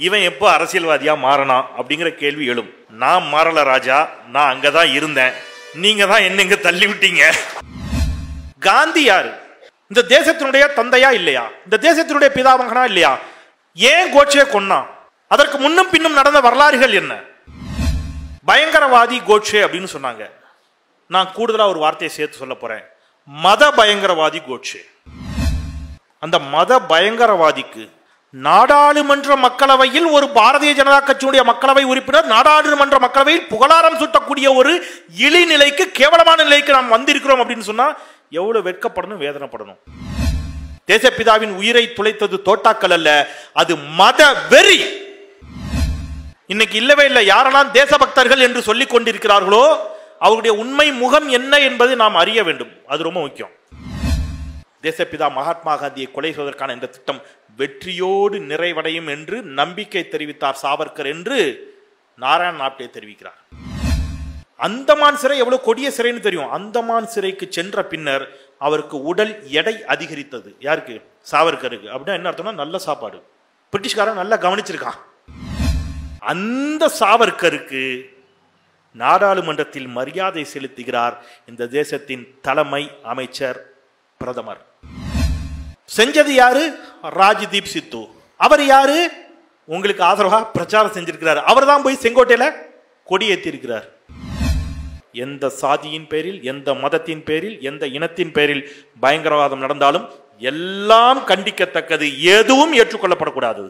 இவன் எப்போ அரசியல்வாதியா மாறனான் அப்படிங்கிற கேள்வி எழும் நான் மாறல ராஜா நான் அங்கதான் இருந்தேன் நீங்க தான் என்ன இங்க தள்ளி விட்டீங்க காந்தி யாரு இந்த தேசத்தினுடைய தந்தையா இல்லையா இந்த தேசத்தினுடைய பிதாமகனா இல்லையா ஏன் கோட்சே கொன்னான் அதற்கு முன்னும் பின்னும் நடந்த வரலாறுகள் என்ன பயங்கரவாதி கோட்சே அப்படின்னு சொன்னாங்க நான் கூடுதலா ஒரு வார்த்தையை சேர்த்து சொல்ல போறேன் மத பயங்கரவாதி கோட்சே அந்த மத பயங்கரவாதிக்கு நாடாளுமன்ற மக்களவையில் ஒரு பாரதிய ஜனதா கட்சியுடைய மக்களவை உறுப்பினர் நாடாளுமன்ற மக்களவையில் புகழாரம் சூட்டக்கூடிய ஒரு இழிநிலைக்கு கேவலமான நிலைக்கு நாம் வந்திருக்கிறோம் அப்படின்னு சொன்னா எவ்வளவு வெட்கப்படணும் வேதனைப்படணும் தேசப்பிதாவின் உயிரை துளைத்தது தோட்டாக்கள் அல்ல அது மத வெறி இன்னைக்கு இல்லவே இல்லை யாரெல்லாம் தேசபக்தர்கள் என்று சொல்லிக் கொண்டிருக்கிறார்களோ அவருடைய உண்மை முகம் என்ன என்பதை நாம் அறிய வேண்டும் அது ரொம்ப முக்கியம் தேசப்பிதா மகாத்மா காந்தியை கொலை செய்வதற்கான இந்த திட்டம் வெற்றியோடு நிறைவடையும் என்று நம்பிக்கை தெரிவித்தார் சாவர்கர் என்று நாராயண் ஆப்டே தெரிவிக்கிறார் அந்தமான் சிறை எவ்வளவு கொடிய சிறைன்னு தெரியும் அந்தமான் சிறைக்கு சென்ற பின்னர் அவருக்கு உடல் எடை அதிகரித்தது யாருக்கு சாவர்கருக்கு அப்படின்னா என்ன அர்த்தம்னா நல்ல சாப்பாடு பிரிட்டிஷ்காரன் நல்லா கவனிச்சிருக்கான் அந்த சாவர்கருக்கு நாடாளுமன்றத்தில் மரியாதை செலுத்துகிறார் இந்த தேசத்தின் தலைமை அமைச்சர் பிரதமர் செஞ்சது யாரு ராஜ்தீப் சித்து அவர் யாரு உங்களுக்கு ஆதரவா பிரச்சாரம் செஞ்சிருக்கிறார் அவர் தான் போய் செங்கோட்டையில கொடி ஏற்றிருக்கிறார் எந்த சாதியின் பேரில் எந்த மதத்தின் பேரில் எந்த இனத்தின் பேரில் பயங்கரவாதம் நடந்தாலும் எல்லாம் கண்டிக்கத்தக்கது எதுவும் ஏற்றுக்கொள்ளப்படக்கூடாது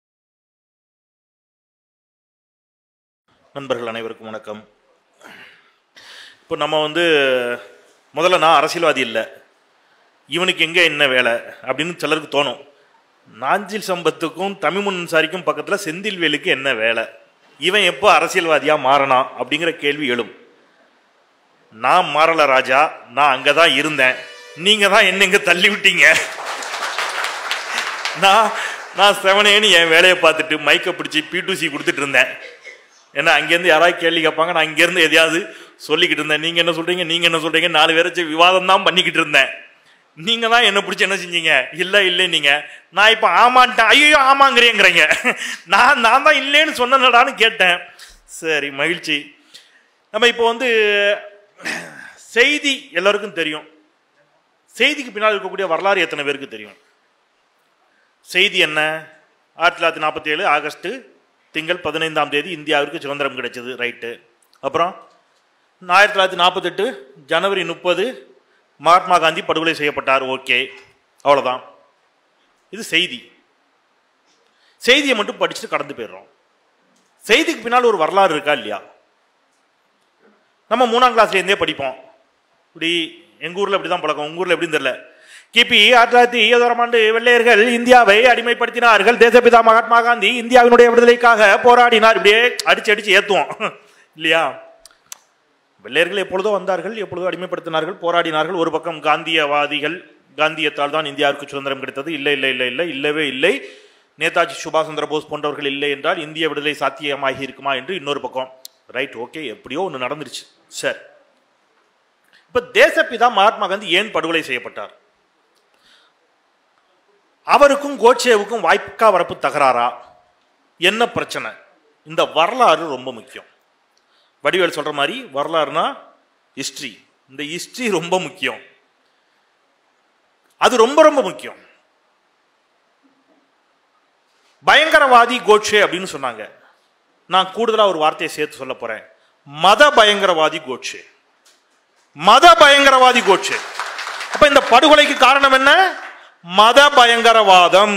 நண்பர்கள் அனைவருக்கும் வணக்கம் இப்போ நம்ம வந்து முதல்ல நான் அரசியல்வாதி இல்லை இவனுக்கு எங்கே என்ன வேலை அப்படின்னு சிலருக்கு தோணும் நாஞ்சில் சம்பத்துக்கும் தமிழ்முன் சாரிக்கும் பக்கத்தில் செந்தில்வேலுக்கு என்ன வேலை இவன் எப்போ அரசியல்வாதியா மாறனான் அப்படிங்கிற கேள்வி எழும் நான் மாறல ராஜா நான் அங்கே தான் இருந்தேன் நீங்க தான் என்ன இங்க தள்ளி விட்டீங்க நான் நான் செவனேன்னு என் வேலையை பார்த்துட்டு மைக்கை பிடிச்சி பிடிசி கொடுத்துட்டு இருந்தேன் ஏன்னா அங்கேருந்து யாராவது கேள்வி கேட்பாங்க நான் இங்கேருந்து எதையாவது சொல்லிக்கிட்டு இருந்தேன் நீங்கள் என்ன சொல்கிறீங்க நீங்கள் என்ன சொல்கிறீங்க நாலு பேரை வச்சு விவாதம் தான் பண்ணிக்கிட்டு இருந்தேன் நீங்கள் தான் என்ன பிடிச்சி என்ன செஞ்சீங்க இல்லை இல்லை நீங்கள் நான் இப்போ ஆமான்ட்டேன் ஐயோ ஆமாங்கிறேங்கிறீங்க நான் நான் தான் இல்லைன்னு சொன்னனடான்னு கேட்டேன் சரி மகிழ்ச்சி நம்ம இப்போ வந்து செய்தி எல்லாருக்கும் தெரியும் செய்திக்கு பின்னால் இருக்கக்கூடிய வரலாறு எத்தனை பேருக்கு தெரியும் செய்தி என்ன ஆயிரத்தி தொள்ளாயிரத்தி நாற்பத்தி ஏழு ஆகஸ்ட் திங்கள் பதினைந்தாம் தேதி இந்தியாவிற்கு சுதந்திரம் கிடைச்சது ரைட்டு அப்புறம் ஆயிரத்தி தொள்ளாயிரத்தி நாற்பத்தெட்டு ஜனவரி முப்பது மகாத்மா காந்தி படுகொலை செய்யப்பட்டார் ஓகே அவ்வளோதான் இது செய்தி செய்தியை மட்டும் படிச்சுட்டு கடந்து போயிடுறோம் செய்திக்கு பின்னால் ஒரு வரலாறு இருக்கா இல்லையா நம்ம மூணாம் கிளாஸ்ல இருந்தே படிப்போம் இப்படி எங்க ஊர்ல இப்படிதான் பழக்கம் உங்க ஊர்ல எப்படின்னு தெரியல கிபி ஆயிரத்தி தொள்ளாயிரத்தி இருபதாம் ஆண்டு வெள்ளையர்கள் இந்தியாவை அடிமைப்படுத்தினார்கள் தேசப்பிதா மகாத்மா காந்தி இந்தியாவினுடைய விடுதலைக்காக போராடினார் இப்படியே அடிச்சு அடிச்சு ஏத்துவோம் இல்லையா வெள்ளையர்கள் எப்பொழுதோ வந்தார்கள் எப்பொழுதோ அடிமைப்படுத்தினார்கள் போராடினார்கள் ஒரு பக்கம் காந்தியவாதிகள் காந்தியத்தால் தான் இந்தியாவிற்கு சுதந்திரம் கிடைத்தது இல்லை இல்லை இல்லை இல்லை இல்லவே இல்லை நேதாஜி சுபாஷ் சந்திர போஸ் போன்றவர்கள் இல்லை என்றால் இந்திய விடுதலை சாத்தியமாகி இருக்குமா என்று இன்னொரு பக்கம் ரைட் ஓகே எப்படியோ ஒன்று நடந்துருச்சு சரி இப்ப தேசப்பிதா மகாத்மா காந்தி ஏன் படுகொலை செய்யப்பட்டார் அவருக்கும் கோட்சேவுக்கும் வாய்க்கா வரப்பு தகராறா என்ன பிரச்சனை இந்த வரலாறு ரொம்ப முக்கியம் வடிவேல் சொல்ற மாதிரி வரலாறுனா ஹிஸ்டரி இந்த ஹிஸ்டரி ரொம்ப முக்கியம் அது ரொம்ப ரொம்ப முக்கியம் பயங்கரவாதி கோட்சே அப்படின்னு சொன்னாங்க நான் கூடுதலா ஒரு வார்த்தையை சேர்த்து சொல்ல போறேன் மத பயங்கரவாதி கோட்சே மத பயங்கரவாதி கோட்சே அப்ப இந்த படுகொலைக்கு காரணம் என்ன மத பயங்கரவாதம்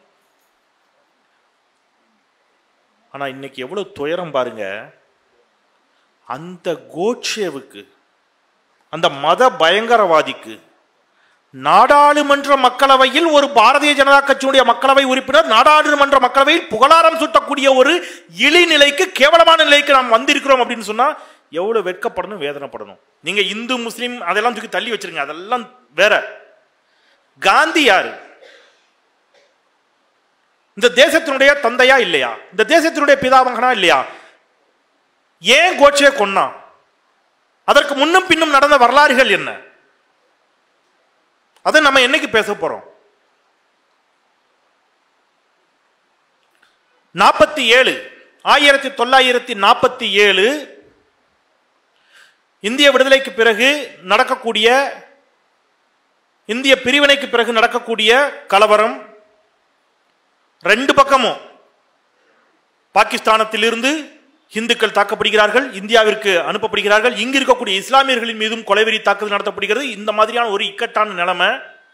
ஆனா இன்னைக்கு எவ்வளவு துயரம் பாருங்க அந்த கோட்சேவுக்கு அந்த மத பயங்கரவாதிக்கு நாடாளுமன்ற மக்களவையில் ஒரு பாரதிய ஜனதா கட்சியுடைய மக்களவை உறுப்பினர் நாடாளுமன்ற மக்களவையில் புகழாரம் சூட்டக்கூடிய ஒரு இழிநிலைக்கு கேவலமான நிலைக்கு நாம் வந்திருக்கிறோம் அப்படின்னு சொன்னா எவ்வளவு வெட்கப்படணும் வேதனைப்படணும் நீங்க இந்து முஸ்லீம் அதெல்லாம் தூக்கி தள்ளி வச்சிருங்க அதெல்லாம் வேற காந்தி யாரு இந்த தேசத்தினுடைய தந்தையா இல்லையா இந்த தேசத்தினுடைய பிதாமகனா இல்லையா ஏன் கோட்சே கொன்னான் அதற்கு முன்னும் பின்னும் நடந்த வரலாறுகள் என்ன அதை நம்ம என்னைக்கு பேச போறோம் நாற்பத்தி ஏழு ஆயிரத்தி தொள்ளாயிரத்தி நாற்பத்தி ஏழு இந்திய விடுதலைக்கு பிறகு நடக்கக்கூடிய இந்திய பிரிவினைக்கு பிறகு நடக்கக்கூடிய கலவரம் ரெண்டு பக்கமும் பாகிஸ்தானத்திலிருந்து இந்துக்கள் தாக்கப்படுகிறார்கள் இந்தியாவிற்கு அனுப்பப்படுகிறார்கள் இங்கு இருக்கக்கூடிய இஸ்லாமியர்களின் மீதும் கொலைவெறி தாக்குதல் நடத்தப்படுகிறது இந்த மாதிரியான ஒரு இக்கட்டான நிலைமை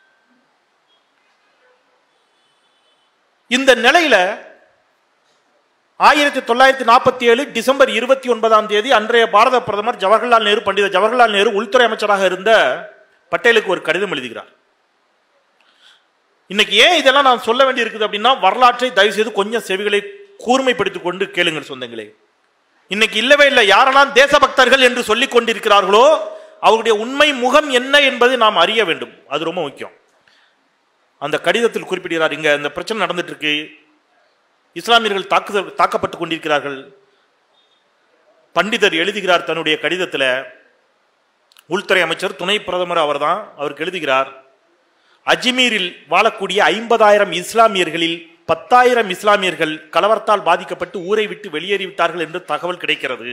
இந்த நிலையில ஆயிரத்தி தொள்ளாயிரத்தி நாற்பத்தி ஏழு டிசம்பர் இருபத்தி ஒன்பதாம் தேதி அன்றைய பாரத பிரதமர் ஜவஹர்லால் நேரு பண்டித ஜவஹர்லால் நேரு உள்துறை அமைச்சராக இருந்த பட்டேலுக்கு ஒரு கடிதம் எழுதுகிறார் இன்னைக்கு ஏன் இதெல்லாம் நான் சொல்ல வேண்டி இருக்குது அப்படின்னா வரலாற்றை தயவு செய்து கொஞ்சம் செவிகளை கூர்மைப்படுத்திக் கொண்டு கேளுங்கள் சொந்தங்களே இன்னைக்கு இல்லவே இல்லை யாரெல்லாம் தேசபக்தர்கள் என்று சொல்லிக் கொண்டிருக்கிறார்களோ அவருடைய உண்மை முகம் என்ன என்பதை நாம் அறிய வேண்டும் அது ரொம்ப முக்கியம் அந்த கடிதத்தில் குறிப்பிடுகிறார் இங்க இந்த பிரச்சனை நடந்துட்டு இருக்கு இஸ்லாமியர்கள் தாக்குதல் தாக்கப்பட்டுக் கொண்டிருக்கிறார்கள் பண்டிதர் எழுதுகிறார் தன்னுடைய கடிதத்தில் உள்துறை அமைச்சர் துணை பிரதமர் அவர்தான் அவருக்கு எழுதுகிறார் அஜ்மீரில் வாழக்கூடிய ஐம்பதாயிரம் இஸ்லாமியர்களில் பத்தாயிரம் இஸ்லாமியர்கள் கலவரத்தால் பாதிக்கப்பட்டு ஊரை விட்டு வெளியேறிவிட்டார்கள் என்று தகவல் கிடைக்கிறது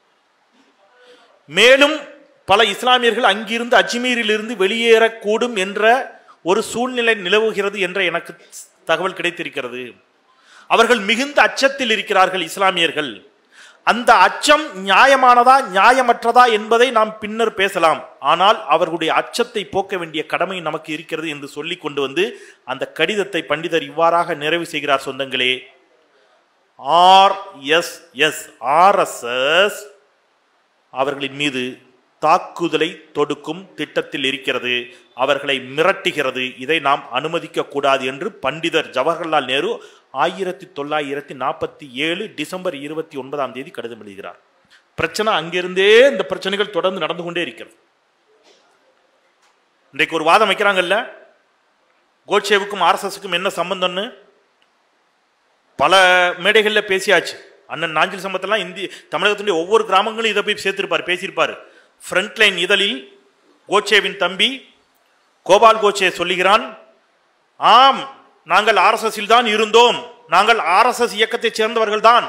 மேலும் பல இஸ்லாமியர்கள் அங்கிருந்து அஜ்மீரில் இருந்து வெளியேறக்கூடும் என்ற ஒரு சூழ்நிலை நிலவுகிறது என்ற எனக்கு தகவல் கிடைத்திருக்கிறது அவர்கள் மிகுந்த அச்சத்தில் இருக்கிறார்கள் இஸ்லாமியர்கள் அந்த அச்சம் நியாயமானதா நியாயமற்றதா என்பதை நாம் பின்னர் பேசலாம் ஆனால் அவர்களுடைய அச்சத்தை போக்க வேண்டிய கடமை நமக்கு இருக்கிறது என்று சொல்லி கொண்டு வந்து அந்த கடிதத்தை பண்டிதர் இவ்வாறாக நிறைவு செய்கிறார் சொந்தங்களே ஆர் எஸ் எஸ் ஆர்எஸ்எஸ் அவர்களின் மீது தாக்குதலை தொடுக்கும் திட்டத்தில் இருக்கிறது அவர்களை மிரட்டுகிறது இதை நாம் அனுமதிக்க கூடாது என்று பண்டிதர் ஜவஹர்லால் நேரு ஆயிரத்தி தொள்ளாயிரத்தி நாற்பத்தி ஏழு டிசம்பர் இருபத்தி ஒன்பதாம் தேதி கடிதம் எழுதுகிறார் பிரச்சனை அங்கிருந்தே இந்த பிரச்சனைகள் தொடர்ந்து நடந்து கொண்டே இருக்கிறது இன்றைக்கு ஒரு வாதம் வைக்கிறாங்கல்ல கோட்சேவுக்கும் ஆர்எஸ்எஸ்க்கும் என்ன சம்பந்தம்னு பல மேடைகளில் பேசியாச்சு அண்ணன் நாஞ்சில் சம்பத்தெல்லாம் இந்தி தமிழகத்தினுடைய ஒவ்வொரு கிராமங்களும் இதை போய் சேர்த்திருப்பார் பேசியிருப்பார் ஃப்ரண்ட்லைன் இதழில் கோட்சேவின் தம்பி கோபால் கோட்சே சொல்லுகிறான் ஆம் நாங்கள் ஆர்எஸ்எஸ்ஸில் தான் இருந்தோம் நாங்கள் ஆர்எஸ்எஸ் இயக்கத்தைச் சேர்ந்தவர்கள் தான்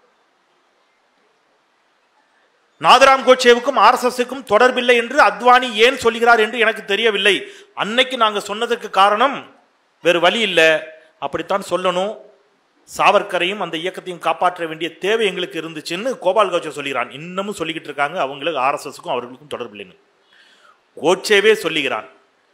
நாதராம் கோட்சேவுக்கும் ஆர்எஸ்எஸ்க்கும் தொடர்பில்லை என்று அத்வானி ஏன் சொல்கிறார் என்று எனக்கு தெரியவில்லை அன்னைக்கு நாங்க சொன்னதுக்கு காரணம் வேறு வழி இல்லை அப்படித்தான் சொல்லணும் சாவர்கரையும் அந்த இயக்கத்தையும் காப்பாற்ற வேண்டிய தேவை எங்களுக்கு இருந்துச்சுன்னு கோபால் கோட்சே சொல்கிறான் இன்னமும் சொல்லிக்கிட்டு இருக்காங்க அவங்களுக்கு ஆர்எஸ்எஸ்க்கும் அவர்களுக்கும் தொடர்பில்லைன்னு கோட்சேவே சொல்லுகிறான்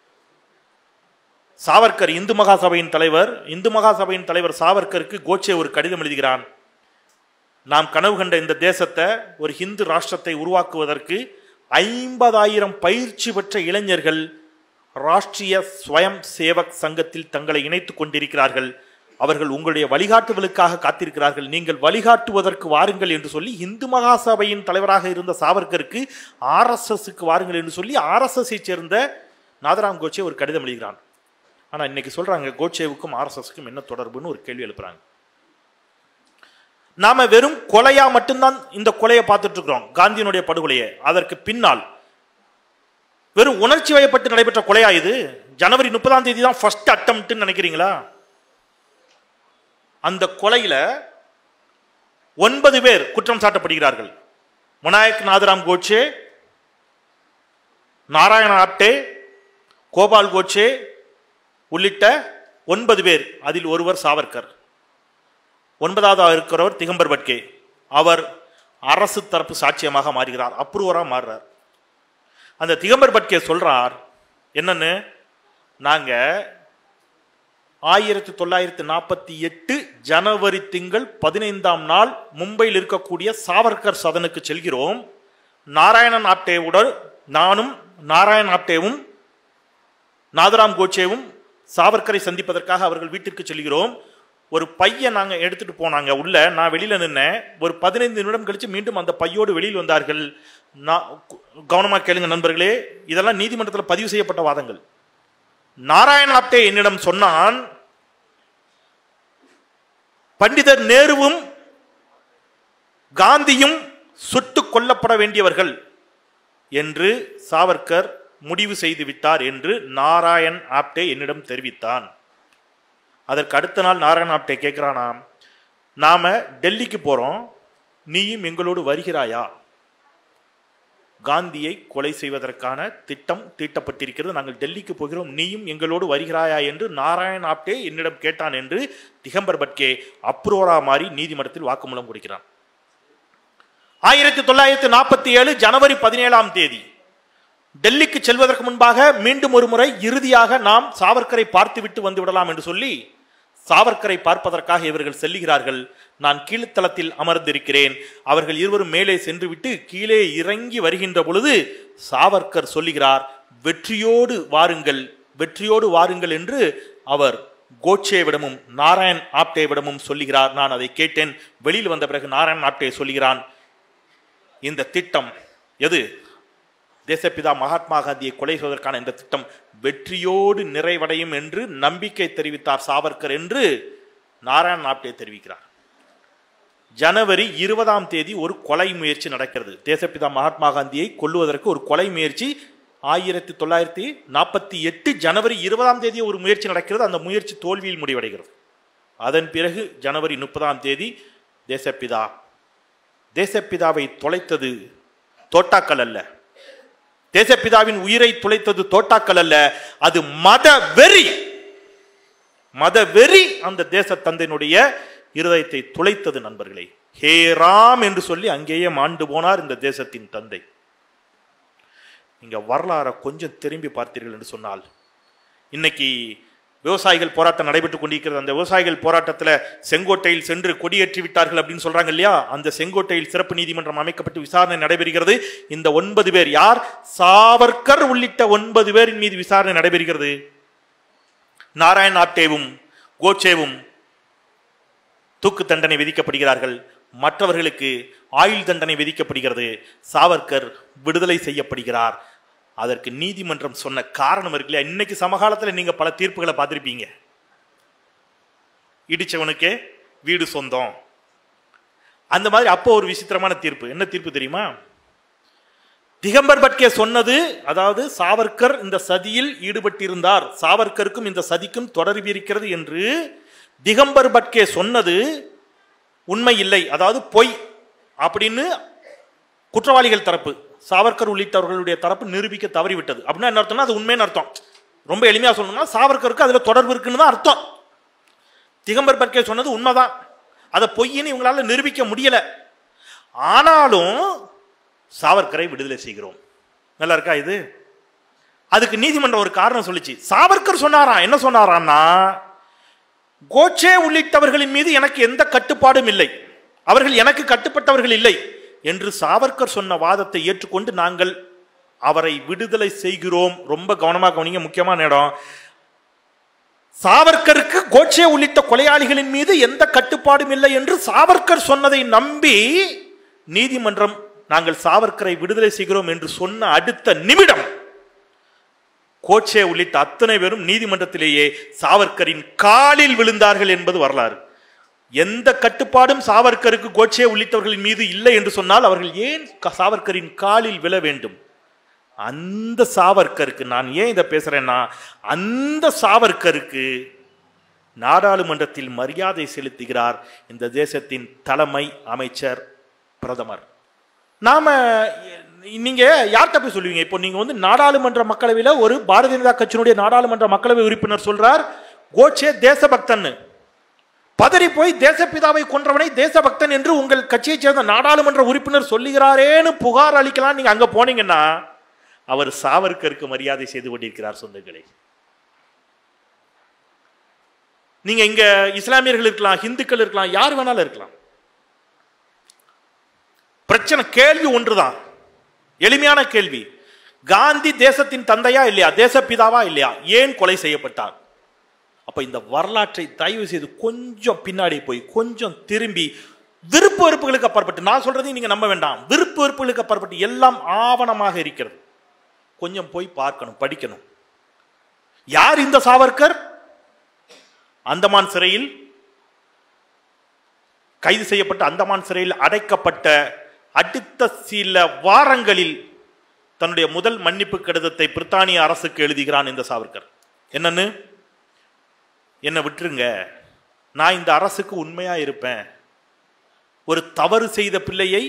சாவர்கர் இந்து மகாசபையின் தலைவர் இந்து மகாசபையின் தலைவர் சாவர்கருக்கு கோட்சே ஒரு கடிதம் எழுதுகிறான் நாம் கனவு கண்ட இந்த தேசத்தை ஒரு ஹிந்து ராஷ்டிரத்தை உருவாக்குவதற்கு ஐம்பதாயிரம் பயிற்சி பெற்ற இளைஞர்கள் ராஷ்டிரிய ஸ்வயம் சேவக் சங்கத்தில் தங்களை இணைத்துக் கொண்டிருக்கிறார்கள் அவர்கள் உங்களுடைய வழிகாட்டுதலுக்காக காத்திருக்கிறார்கள் நீங்கள் வழிகாட்டுவதற்கு வாருங்கள் என்று சொல்லி இந்து மகாசபையின் தலைவராக இருந்த சாவர்கருக்கு ஆர்எஸ்எஸ்க்கு வாருங்கள் என்று சொல்லி ஆர்எஸ்எஸ்ஐ சேர்ந்த நாதராம் கோட்சே ஒரு கடிதம் எழுதுகிறான் ஆனால் இன்னைக்கு சொல்றாங்க கோட்சேவுக்கும் ஆர்எஸ்எஸ்க்கும் என்ன தொடர்புன்னு ஒரு கேள்வி எழுப்புறாங்க நாம வெறும் கொலையா மட்டும்தான் இந்த கொலையை பார்த்துட்டு இருக்கிறோம் காந்தியினுடைய படுகொலையை அதற்கு பின்னால் வெறும் உணர்ச்சி வயப்பட்டு நடைபெற்ற கொலையா இது ஜனவரி முப்பதாம் தேதி தான் ஃபர்ஸ்ட் அட்டம்ப்ட்னு நினைக்கிறீங்களா அந்த கொலையில ஒன்பது பேர் குற்றம் சாட்டப்படுகிறார்கள் விநாயக் நாதராம் கோட்சே நாராயண ஆப்டே கோபால் கோட்சே உள்ளிட்ட ஒன்பது பேர் அதில் ஒருவர் சாவர்கர் ஒன்பதாவது இருக்கிறவர் திகம்பர் பட்கே அவர் அரசு தரப்பு சாட்சியமாக மாறுகிறார் அப்ரூவராக மாறுறார் அந்த திகம்பர் பட்கே சொல்றார் என்னன்னு நாங்க ஆயிரத்தி தொள்ளாயிரத்தி நாற்பத்தி எட்டு ஜனவரி திங்கள் பதினைந்தாம் நாள் மும்பையில் இருக்கக்கூடிய சாவர்கர் சதனுக்கு செல்கிறோம் நாராயணன் ஆப்டேவுடன் நானும் நாராயண் ஆப்டேவும் நாதராம் கோட்சேவும் சாவர்கரை சந்திப்பதற்காக அவர்கள் வீட்டிற்கு செல்கிறோம் ஒரு பையை நாங்க எடுத்துட்டு போனாங்க உள்ள நான் வெளியில நின்னேன் ஒரு பதினைந்து நிமிடம் கழிச்சு மீண்டும் அந்த பையோடு வெளியில் வந்தார்கள் நான் கவனமா கேளுங்க நண்பர்களே இதெல்லாம் நீதிமன்றத்தில் பதிவு செய்யப்பட்ட வாதங்கள் நாராயண ஆப்டே என்னிடம் சொன்னான் பண்டிதர் நேருவும் காந்தியும் சுட்டுக் கொல்லப்பட வேண்டியவர்கள் என்று சாவர்கர் முடிவு செய்து விட்டார் என்று நாராயண் ஆப்டே என்னிடம் தெரிவித்தான் அதற்கு அடுத்த நாள் நாராயண ஆப்டே கேட்கிறானாம் நாம டெல்லிக்கு போறோம் நீயும் எங்களோடு வருகிறாயா காந்தியை கொலை செய்வதற்கான திட்டம் தீட்டப்பட்டிருக்கிறது நாங்கள் டெல்லிக்கு போகிறோம் நீயும் எங்களோடு வருகிறாயா என்று நாராயண் ஆப்டே என்னிடம் கேட்டான் என்று திகம்பர் பட்கே அப்ரோரா மாறி நீதிமன்றத்தில் வாக்குமூலம் கொடுக்கிறான் ஆயிரத்தி தொள்ளாயிரத்தி நாற்பத்தி ஏழு ஜனவரி பதினேழாம் தேதி டெல்லிக்கு செல்வதற்கு முன்பாக மீண்டும் ஒரு முறை இறுதியாக நாம் சாவர்கரை பார்த்துவிட்டு வந்து விடலாம் என்று சொல்லி சாவர்கரை பார்ப்பதற்காக இவர்கள் செல்லுகிறார்கள் நான் கீழ்த்தளத்தில் அமர்ந்திருக்கிறேன் அவர்கள் இருவரும் மேலே சென்று விட்டு கீழே இறங்கி வருகின்ற பொழுது சாவர்கர் சொல்லுகிறார் வெற்றியோடு வாருங்கள் வெற்றியோடு வாருங்கள் என்று அவர் கோட்சேவிடமும் நாராயண் ஆப்டேவிடமும் சொல்லுகிறார் நான் அதை கேட்டேன் வெளியில் வந்த பிறகு நாராயண் ஆப்டே சொல்லுகிறான் இந்த திட்டம் எது தேசப்பிதா மகாத்மா காந்தியை கொலை செய்வதற்கான இந்த திட்டம் வெற்றியோடு நிறைவடையும் என்று நம்பிக்கை தெரிவித்தார் சாவர்கர் என்று நாராயண் ஆப்டே தெரிவிக்கிறார் ஜனவரி இருபதாம் தேதி ஒரு கொலை முயற்சி நடக்கிறது தேசப்பிதா மகாத்மா காந்தியை கொல்லுவதற்கு ஒரு கொலை முயற்சி ஆயிரத்தி தொள்ளாயிரத்தி நாற்பத்தி எட்டு ஜனவரி இருபதாம் தேதி ஒரு முயற்சி நடக்கிறது அந்த முயற்சி தோல்வியில் முடிவடைகிறது அதன் பிறகு ஜனவரி முப்பதாம் தேதி தேசப்பிதா தேசப்பிதாவை தொலைத்தது தோட்டாக்கள் அல்ல தேசப்பிதாவின் உயிரை துளைத்தது தோட்டாக்கள் அல்ல அது மத வெறி மத வெறி அந்த தேச தந்தையினுடைய இருதயத்தை துளைத்தது நண்பர்களே ஹே ராம் என்று சொல்லி அங்கேயே மாண்டு போனார் இந்த தேசத்தின் தந்தை நீங்க வரலாறை கொஞ்சம் திரும்பி பார்த்தீர்கள் என்று சொன்னால் இன்னைக்கு விவசாயிகள் போராட்டம் நடைபெற்றுக் கொண்டிருக்கிறது அந்த விவசாயிகள் போராட்டத்தில் செங்கோட்டையில் சென்று கொடியேற்றி விட்டார்கள் அப்படின்னு சொல்றாங்க இல்லையா அந்த செங்கோட்டையில் சிறப்பு நீதிமன்றம் அமைக்கப்பட்டு விசாரணை நடைபெறுகிறது இந்த ஒன்பது பேர் யார் சாவர்கர் உள்ளிட்ட ஒன்பது பேரின் மீது விசாரணை நடைபெறுகிறது நாராயண் ஆப்டேவும் கோட்சேவும் தூக்கு தண்டனை விதிக்கப்படுகிறார்கள் மற்றவர்களுக்கு ஆயுள் தண்டனை விதிக்கப்படுகிறது சாவர்கர் விடுதலை செய்யப்படுகிறார் அதற்கு நீதிமன்றம் சொன்ன காரணம் இருக்கு இல்லையா இன்னைக்கு சமகாலத்தில் நீங்க பல தீர்ப்புகளை பார்த்திருப்பீங்க இடிச்சவனுக்கே வீடு சொந்தம் அந்த மாதிரி அப்போ ஒரு விசித்திரமான தீர்ப்பு என்ன தீர்ப்பு தெரியுமா திகம்பர் பட்கே சொன்னது அதாவது சாவர்கர் இந்த சதியில் ஈடுபட்டிருந்தார் சாவர்கருக்கும் இந்த சதிக்கும் தொடர்பு இருக்கிறது என்று திகம்பர் பட்கே சொன்னது உண்மை இல்லை அதாவது பொய் அப்படின்னு குற்றவாளிகள் தரப்பு சாவர்கர் உள்ளிட்டவர்களுடைய தரப்பு நிரூபிக்க தவறிவிட்டது அப்படின்னா என்ன அர்த்தம்னா அது உண்மைன்னு அர்த்தம் ரொம்ப எளிமையா சொல்லணும்னா சாவர்கருக்கு அதுல தொடர்பு இருக்குன்னு தான் அர்த்தம் திகம்பர் பட்கே சொன்னது உண்மைதான் அதை பொய்ன்னு இவங்களால நிரூபிக்க முடியல ஆனாலும் சாவர்கரை விடுதலை செய்கிறோம் நல்லா இருக்கா இது அதுக்கு நீதிமன்றம் ஒரு காரணம் சொல்லிச்சு சாவர்கர் சொன்னாராம் என்ன சொன்னாரான்னா கோச்சே உள்ளிட்டவர்களின் மீது எனக்கு எந்த கட்டுப்பாடும் இல்லை அவர்கள் எனக்கு கட்டுப்பட்டவர்கள் இல்லை என்று சாவர்கர் சொன்ன வாதத்தை ஏற்றுக்கொண்டு நாங்கள் அவரை விடுதலை செய்கிறோம் ரொம்ப கவனமாக கவனிங்க முக்கியமான இடம் சாவர்கருக்கு கோட்சே உள்ளிட்ட கொலையாளிகளின் மீது எந்த கட்டுப்பாடும் இல்லை என்று சாவர்கர் சொன்னதை நம்பி நீதிமன்றம் நாங்கள் சாவர்கரை விடுதலை செய்கிறோம் என்று சொன்ன அடுத்த நிமிடம் கோட்சே உள்ளிட்ட அத்தனை பேரும் நீதிமன்றத்திலேயே சாவர்கரின் காலில் விழுந்தார்கள் என்பது வரலாறு எந்த கட்டுப்பாடும் சாவர்கருக்கு கோட்சே உள்ளிட்டவர்களின் மீது இல்லை என்று சொன்னால் அவர்கள் ஏன் க- சாவர்கரின் காலில் விழ வேண்டும் அந்த சாவர்கருக்கு நான் ஏன் இதை பேசுறேன்னா அந்த சாவர்கருக்கு நாடாளுமன்றத்தில் மரியாதை செலுத்துகிறார் இந்த தேசத்தின் தலைமை அமைச்சர் பிரதமர் நாம நீங்க யார்கிட்ட போய் சொல்லுவீங்க இப்போ நீங்க வந்து நாடாளுமன்ற மக்களவையில் ஒரு பாரதிய ஜனதா கட்சியினுடைய நாடாளுமன்ற மக்களவை உறுப்பினர் சொல்றார் கோட்சே தேசபக்தன் பதறி போய் தேசப்பிதாவை கொன்றவனை தேசபக்தன் என்று உங்கள் கட்சியைச் சேர்ந்த நாடாளுமன்ற உறுப்பினர் சொல்லுகிறாரேன்னு புகார் அளிக்கலாம் நீங்க அங்க போனீங்கன்னா அவர் சாவர்கருக்கு மரியாதை செய்து கொண்டிருக்கிறார் சொந்தங்களே நீங்க இங்க இஸ்லாமியர்கள் இருக்கலாம் இந்துக்கள் இருக்கலாம் யார் வேணாலும் இருக்கலாம் பிரச்சனை கேள்வி ஒன்றுதான் எளிமையான கேள்வி காந்தி தேசத்தின் தந்தையா இல்லையா தேசப்பிதாவா இல்லையா ஏன் கொலை செய்யப்பட்டார் அப்ப இந்த வரலாற்றை தயவு செய்து கொஞ்சம் பின்னாடி போய் கொஞ்சம் திரும்பி விருப்பு வெறுப்புகளுக்கு அப்பாற்பட்டு நான் சொல்றதையும் நீங்க நம்ப வேண்டாம் விருப்பு வெறுப்புகளுக்கு அப்பாற்பட்டு எல்லாம் ஆவணமாக இருக்கிறது கொஞ்சம் போய் பார்க்கணும் படிக்கணும் யார் இந்த சாவர்கர் அந்தமான் சிறையில் கைது செய்யப்பட்ட அந்தமான் சிறையில் அடைக்கப்பட்ட அடுத்த சில வாரங்களில் தன்னுடைய முதல் மன்னிப்பு கடிதத்தை பிரித்தானிய அரசுக்கு எழுதுகிறான் இந்த சாவர்கர் என்னன்னு என்னை விட்டுருங்க நான் இந்த அரசுக்கு உண்மையா இருப்பேன் ஒரு தவறு செய்த பிள்ளையை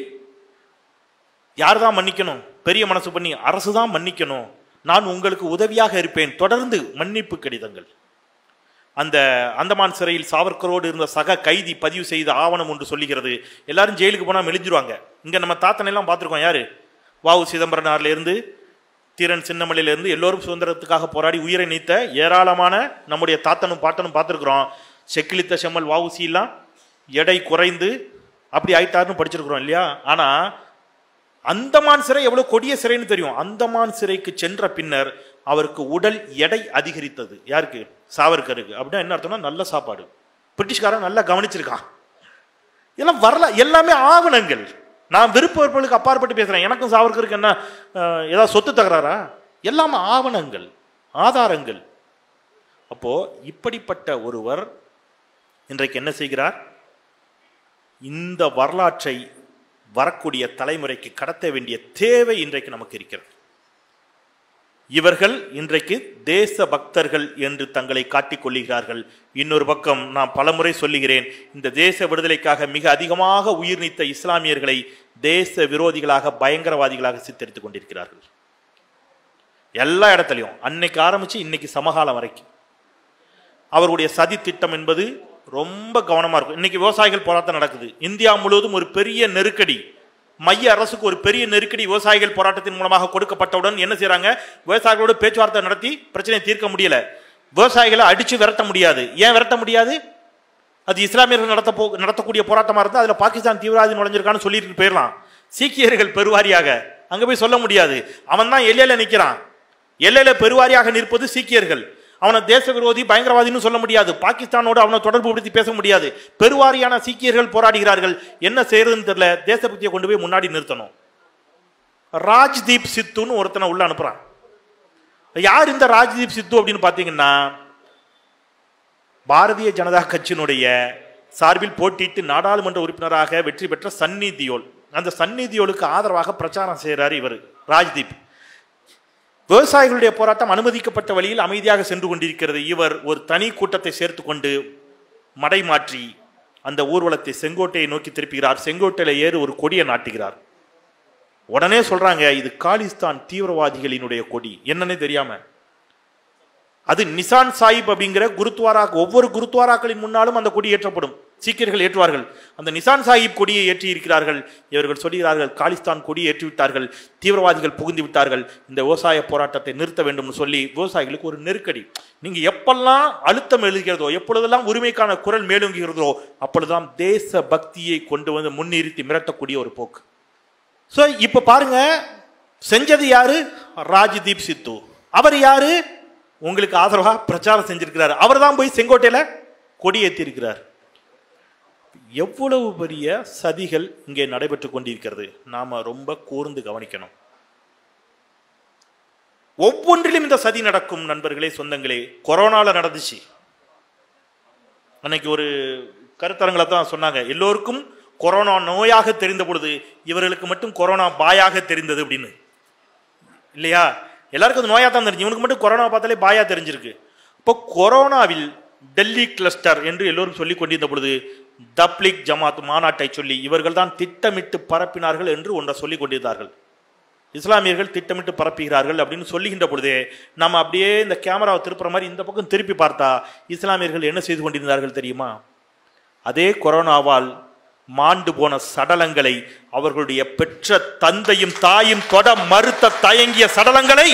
யார் தான் மன்னிக்கணும் பெரிய மனசு பண்ணி அரசு தான் மன்னிக்கணும் நான் உங்களுக்கு உதவியாக இருப்பேன் தொடர்ந்து மன்னிப்பு கடிதங்கள் அந்த அந்தமான் சிறையில் சாவர்கரோடு இருந்த சக கைதி பதிவு செய்த ஆவணம் ஒன்று சொல்லுகிறது எல்லாரும் ஜெயிலுக்கு போனால் மெலிஞ்சிருவாங்க இங்க நம்ம தாத்தனை எல்லாம் பார்த்துருக்கோம் யாரு வாவு சிதம்பரனார்ல இருந்து தீரன் சின்னமலையில இருந்து எல்லோரும் சுதந்திரத்துக்காக போராடி உயிரை நீத்த ஏராளமான நம்முடைய தாத்தனும் பாட்டனும் பார்த்துருக்குறோம் செக்கிலித்த செம்மல் வாவுசி எல்லாம் எடை குறைந்து அப்படி ஆயிட்டாருன்னு படிச்சிருக்கிறோம் இல்லையா ஆனா அந்தமான் சிறை எவ்வளவு கொடிய சிறைன்னு தெரியும் அந்தமான் சிறைக்கு சென்ற பின்னர் அவருக்கு உடல் எடை அதிகரித்தது யாருக்கு சாவர்கருக்கு அப்படின்னா என்ன அர்த்தம்னா நல்ல சாப்பாடு பிரிட்டிஷ்காரன் நல்லா கவனிச்சிருக்கான் இதெல்லாம் வரல எல்லாமே ஆவணங்கள் நான் விருப்ப வெறுப்புகளுக்கு அப்பாற்பட்டு பேசுறேன் எனக்கும் சாவர்கருக்கு என்ன அஹ், ஏதாவது சொத்து தகராறா எல்லாமே ஆவணங்கள் ஆதாரங்கள் அப்போ இப்படிப்பட்ட ஒருவர் இன்றைக்கு என்ன செய்கிறார் இந்த வரலாற்றை வரக்கூடிய தலைமுறைக்கு கடத்த வேண்டிய தேவை இன்றைக்கு நமக்கு இருக்கிறது இவர்கள் இன்றைக்கு தேச பக்தர்கள் என்று தங்களை காட்டிக் கொள்ளுகிறார்கள் இன்னொரு பக்கம் நான் பலமுறை சொல்லுகிறேன் இந்த தேச விடுதலைக்காக மிக அதிகமாக உயிர் நீத்த இஸ்லாமியர்களை தேச விரோதிகளாக பயங்கரவாதிகளாக சித்தரித்துக் கொண்டிருக்கிறார்கள் எல்லா இடத்துலையும் அன்னைக்கு ஆரம்பிச்சு இன்னைக்கு சமகாலம் வரைக்கும் அவருடைய சதி திட்டம் என்பது ரொம்ப கவனமா இருக்கும் இன்னைக்கு விவசாயிகள் போராட்டம் நடக்குது இந்தியா முழுவதும் ஒரு பெரிய நெருக்கடி மைய அரசுக்கு ஒரு பெரிய நெருக்கடி விவசாயிகள் போராட்டத்தின் மூலமாக கொடுக்கப்பட்டவுடன் என்ன செய்றாங்க விவசாயிகளோடு பேச்சுவார்த்தை நடத்தி பிரச்சனையை தீர்க்க முடியல விவசாயிகளை அடிச்சு விரட்ட முடியாது ஏன் விரட்ட முடியாது அது இஸ்லாமியர்கள் நடத்த போ நடத்தக்கூடிய போராட்டமா இருந்தா அதுல பாகிஸ்தான் தீவிரவாதி நுழைஞ்சிருக்கான்னு சொல்லிட்டு போயிடலாம் சீக்கியர்கள் பெருவாரியாக அங்க போய் சொல்ல முடியாது அவன் தான் எல்லையில நிக்கிறான் எல்லையில பெருவாரியாக நிற்பது சீக்கியர்கள் அவனை தேச விரோதி பயங்கரவாதின்னு சொல்ல முடியாது பாகிஸ்தானோடு அவனை தொடர்பு படுத்தி பேச முடியாது பெருவாரியான சீக்கியர்கள் போராடுகிறார்கள் என்ன செய்யறதுன்னு தெரியல தேசபக்தியை கொண்டு போய் முன்னாடி நிறுத்தணும் ராஜ்தீப் சித்துன்னு ஒருத்தனை உள்ள அனுப்புறான் யார் இந்த ராஜ்தீப் சித்து அப்படின்னு பாத்தீங்கன்னா பாரதிய ஜனதா கட்சியினுடைய சார்பில் போட்டியிட்டு நாடாளுமன்ற உறுப்பினராக வெற்றி பெற்ற சன்னி தியோல் அந்த சன்னி தியோலுக்கு ஆதரவாக பிரச்சாரம் செய்கிறார் இவர் ராஜ்தீப் விவசாயிகளுடைய போராட்டம் அனுமதிக்கப்பட்ட வழியில் அமைதியாக சென்று கொண்டிருக்கிறது இவர் ஒரு தனி கூட்டத்தை சேர்த்து கொண்டு மடை மாற்றி அந்த ஊர்வலத்தை செங்கோட்டையை நோக்கி திருப்புகிறார் செங்கோட்டையில ஏறு ஒரு கொடியை நாட்டுகிறார் உடனே சொல்றாங்க இது காலிஸ்தான் தீவிரவாதிகளினுடைய கொடி என்னன்னே தெரியாம அது நிசான் சாஹிப் அப்படிங்கிற குருத்வாரா ஒவ்வொரு குருத்வாராக்களின் முன்னாலும் அந்த கொடி ஏற்றப்படும் சீக்கியர்கள் ஏற்றுவார்கள் அந்த நிசான் சாஹிப் கொடியை ஏற்றி இருக்கிறார்கள் இவர்கள் சொல்கிறார்கள் காலிஸ்தான் கொடி ஏற்றி விட்டார்கள் தீவிரவாதிகள் புகுந்து விட்டார்கள் இந்த விவசாய போராட்டத்தை நிறுத்த வேண்டும்னு சொல்லி விவசாயிகளுக்கு ஒரு நெருக்கடி நீங்க எப்பெல்லாம் அழுத்தம் எழுகிறதோ எப்பொழுதெல்லாம் உரிமைக்கான குரல் மேலோங்குகிறதோ அப்பொழுதுதான் தேச பக்தியை கொண்டு வந்து முன்னிறுத்தி மிரட்டக்கூடிய ஒரு போக்கு ஸோ இப்போ பாருங்க செஞ்சது யாரு ராஜ்தீப் சித்து அவர் யாரு உங்களுக்கு ஆதரவா பிரச்சாரம் செஞ்சிருக்கிறார் அவர் தான் போய் செங்கோட்டையில கொடி ஏற்றிருக்கிறார் எவ்வளவு பெரிய சதிகள் இங்கே நடைபெற்று கொண்டிருக்கிறது நாம ரொம்ப கூர்ந்து கவனிக்கணும் ஒவ்வொன்றிலும் இந்த சதி நடக்கும் நண்பர்களே சொந்தங்களே கொரோனால நடந்துச்சு அன்னைக்கு ஒரு கருத்தரங்களை தான் சொன்னாங்க எல்லோருக்கும் கொரோனா நோயாக தெரிந்த பொழுது இவர்களுக்கு மட்டும் கொரோனா பாயாக தெரிந்தது அப்படின்னு இல்லையா எல்லாருக்கும் அது நோயா தான் தெரிஞ்சு இவனுக்கு மட்டும் கொரோனா பார்த்தாலே பாயா தெரிஞ்சிருக்கு இப்போ கொரோனாவில் டெல்லி கிளஸ்டர் என்று எல்லோரும் சொல்லிக் கொண்டிருந்த பொழுது தப்லிக் ஜமாத் மாநாட்டை சொல்லி இவர்கள் தான் திட்டமிட்டு பரப்பினார்கள் என்று ஒன்றை சொல்லிக் கொண்டிருந்தார்கள் இஸ்லாமியர்கள் திட்டமிட்டு பரப்புகிறார்கள் அப்படின்னு சொல்லுகின்ற பொழுதே நம்ம அப்படியே இந்த கேமராவை திருப்புற மாதிரி இந்த பக்கம் திருப்பி பார்த்தா இஸ்லாமியர்கள் என்ன செய்து கொண்டிருந்தார்கள் தெரியுமா அதே கொரோனாவால் மாண்டு போன சடலங்களை அவர்களுடைய பெற்ற தந்தையும் தாயும் தொட மறுத்த தயங்கிய சடலங்களை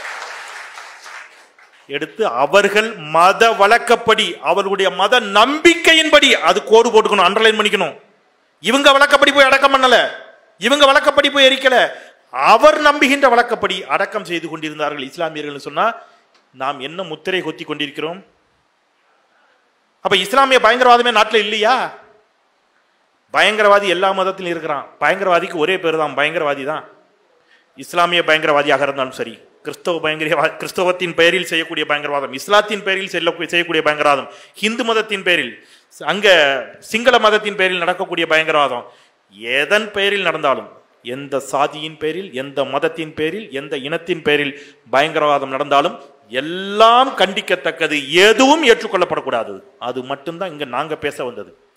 எடுத்து அவர்கள் மத வழக்கப்படி அவர்களுடைய மத நம்பிக்கையின்படி அது கோடு போட்டுக்கணும் அண்டர்லைன் பண்ணிக்கணும் இவங்க வழக்கப்படி போய் அடக்கம் பண்ணல இவங்க வழக்கப்படி போய் எரிக்கல அவர் நம்புகின்ற வழக்கப்படி அடக்கம் செய்து கொண்டிருந்தார்கள் இஸ்லாமியர்கள் சொன்னா நாம் என்ன முத்திரை கொத்தி கொண்டிருக்கிறோம் அப்ப இஸ்லாமிய பயங்கரவாதமே நாட்டில் இல்லையா பயங்கரவாதி எல்லா மதத்திலும் இருக்கிறான் பயங்கரவாதிக்கு ஒரே பேர் தான் பயங்கரவாதி தான் இஸ்லாமிய பயங்கரவாதியாக இருந்தாலும் சரி கிறிஸ்தவ பயங்கர கிறிஸ்தவத்தின் பெயரில் செய்யக்கூடிய பயங்கரவாதம் இஸ்லாத்தின் பெயரில் செல்ல செய்யக்கூடிய பயங்கரவாதம் ஹிந்து மதத்தின் பேரில் அங்க சிங்கள மதத்தின் பேரில் நடக்கக்கூடிய பயங்கரவாதம் எதன் பெயரில் நடந்தாலும் எந்த சாதியின் பேரில் எந்த மதத்தின் பேரில் எந்த இனத்தின் பேரில் பயங்கரவாதம் நடந்தாலும் எல்லாம் கண்டிக்கத்தக்கது எதுவும் ஏற்றுக்கொள்ளப்படக்கூடாது அது மட்டும்தான் இங்க நாங்க பேச வந்தது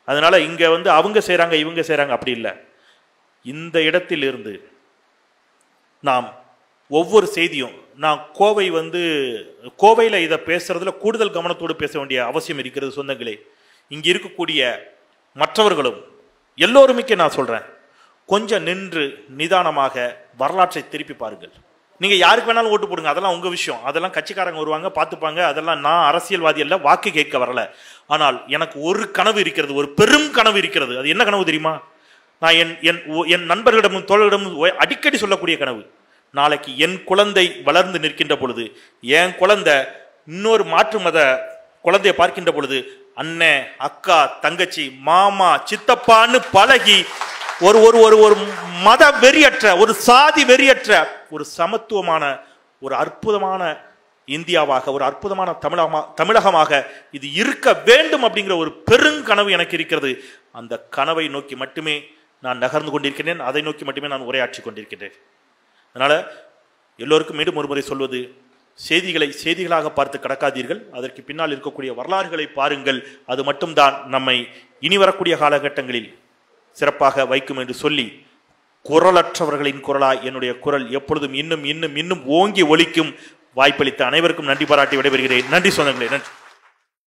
அதனால இங்க வந்து அவங்க செய்றாங்க இவங்க செய்றாங்க அப்படி இல்லை இந்த இடத்திலிருந்து நாம் ஒவ்வொரு செய்தியும் நான் கோவை வந்து கோவையில் இதை பேசுறதுல கூடுதல் கவனத்தோடு பேச வேண்டிய அவசியம் இருக்கிறது சொந்தங்களே இங்க இருக்கக்கூடிய மற்றவர்களும் எல்லோருமிக்க நான் சொல்றேன் கொஞ்சம் நின்று நிதானமாக வரலாற்றை திருப்பி பாருங்கள் நீங்க யாருக்கு வேணாலும் ஓட்டு போடுங்க அதெல்லாம் உங்க விஷயம் அதெல்லாம் கட்சிக்காரங்க வருவாங்க பார்த்துப்பாங்க அதெல்லாம் நான் அரசியல்வாதி அல்ல வாக்கு கேட்க வரல ஆனால் எனக்கு ஒரு கனவு இருக்கிறது ஒரு பெரும் கனவு இருக்கிறது அது என்ன கனவு தெரியுமா நான் என் என் ஒ- என் நண்பர்களிடமும் தோழர்களிடமும் ஒ- அடிக்கடி சொல்லக்கூடிய கனவு நாளைக்கு என் குழந்தை வளர்ந்து நிற்கின்ற பொழுது என் குழந்தை இன்னொரு மாற்று மத குழந்தையை பார்க்கின்ற பொழுது அண்ணன் அக்கா தங்கச்சி மாமா சித்தப்பான்னு பழகி ஒரு ஒரு ஒரு ஒரு மத வெறியற்ற ஒரு சாதி வெறியற்ற ஒரு சமத்துவமான ஒரு அற்புதமான இந்தியாவாக ஒரு அற்புதமான தமிழகமா தமிழகமாக இது இருக்க வேண்டும் அப்படிங்கிற ஒரு பெருங்கனவு எனக்கு இருக்கிறது அந்த கனவை நோக்கி மட்டுமே நான் நகர்ந்து கொண்டிருக்கிறேன் அதை நோக்கி மட்டுமே நான் உரையாற்றி கொண்டிருக்கிறேன் அதனால எல்லோருக்கும் மீண்டும் ஒருமுறை சொல்வது செய்திகளை செய்திகளாக பார்த்து கடக்காதீர்கள் அதற்கு பின்னால் இருக்கக்கூடிய வரலாறுகளை பாருங்கள் அது மட்டும்தான் நம்மை இனி வரக்கூடிய காலகட்டங்களில் சிறப்பாக வைக்கும் என்று சொல்லி குரலற்றவர்களின் குரலாய் என்னுடைய குரல் எப்பொழுதும் இன்னும் இன்னும் இன்னும் ஓங்கி ஒலிக்கும் வாய்ப்பளித்த அனைவருக்கும் நன்றி பாராட்டி விடைபெறுகிறேன் நன்றி சொந்தங்களே நன்றி